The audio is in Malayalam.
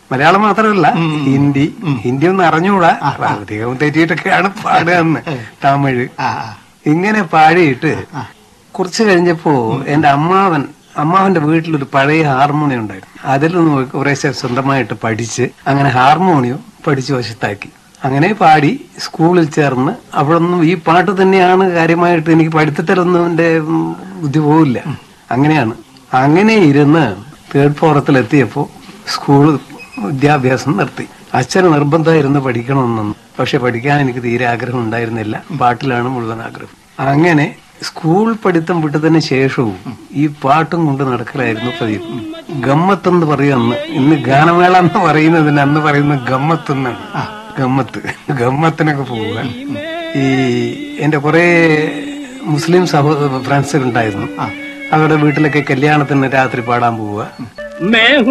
മലയാളം മാത്രമല്ല ഹിന്ദി ഹിന്ദി ഒന്നും അറിഞ്ഞുകൂടാ അധികം തെറ്റിയിട്ടൊക്കെയാണ് പാടുകയെന്ന് തമിഴ് ആ ആ. ഇങ്ങനെ പാടിയിട്ട് കുറച്ച് കഴിഞ്ഞപ്പോ എന്റെ അമ്മാവൻ അമ്മാവന്റെ വീട്ടിലൊരു പഴയ ഹാർമോണിയം ഉണ്ടായിരുന്നു അതിൽ നിന്ന് കുറേശ്ശെ സ്വന്തമായിട്ട് പഠിച്ച് അങ്ങനെ ഹാർമോണിയം പഠിച്ചു വശത്താക്കി അങ്ങനെ പാടി സ്കൂളിൽ ചേർന്ന് അവിടെ നിന്നും ഈ പാട്ട് തന്നെയാണ് കാര്യമായിട്ട് എനിക്ക് പഠിത്തത്തിലൊന്നും എന്റെ ഉം, ബുദ്ധി പോവില്ല അങ്ങനെയാണ് അങ്ങനെ ഇരുന്ന് തേർഡ് ഫോറത്തിൽ എത്തിയപ്പോ സ്കൂൾ വിദ്യാഭ്യാസം നിർത്തി അച്ഛന് നിർബന്ധമായിരുന്നു പഠിക്കണമെന്നൊന്നും പക്ഷെ പഠിക്കാൻ എനിക്ക് തീരെ ആഗ്രഹം ഉണ്ടായിരുന്നില്ല പാട്ടിലാണ് മുഴുവൻ ആഗ്രഹം അങ്ങനെ സ്കൂൾ പഠിത്തം വിട്ടതിന് ശേഷവും ഈ പാട്ടും കൊണ്ട് നടക്കലായിരുന്നു പതിവ് ഗമ്മത്ത് എന്ന് പറയും അന്ന് ഇന്ന് ഗാനമേള എന്ന് പറയുന്നതിന് അന്ന് പറയുന്നത് ഗമ്മത്ത് എന്നാണ് ഗമ്മത്ത് ഗമ്മത്തിനൊക്കെ പോവുക ഈ എന്റെ കുറെ മുസ്ലിം സഹോദര ഫ്രണ്ട്സുകൾ ഉണ്ടായിരുന്നു അവരുടെ വീട്ടിലൊക്കെ കല്യാണത്തിന് രാത്രി പാടാൻ പോവുക मैं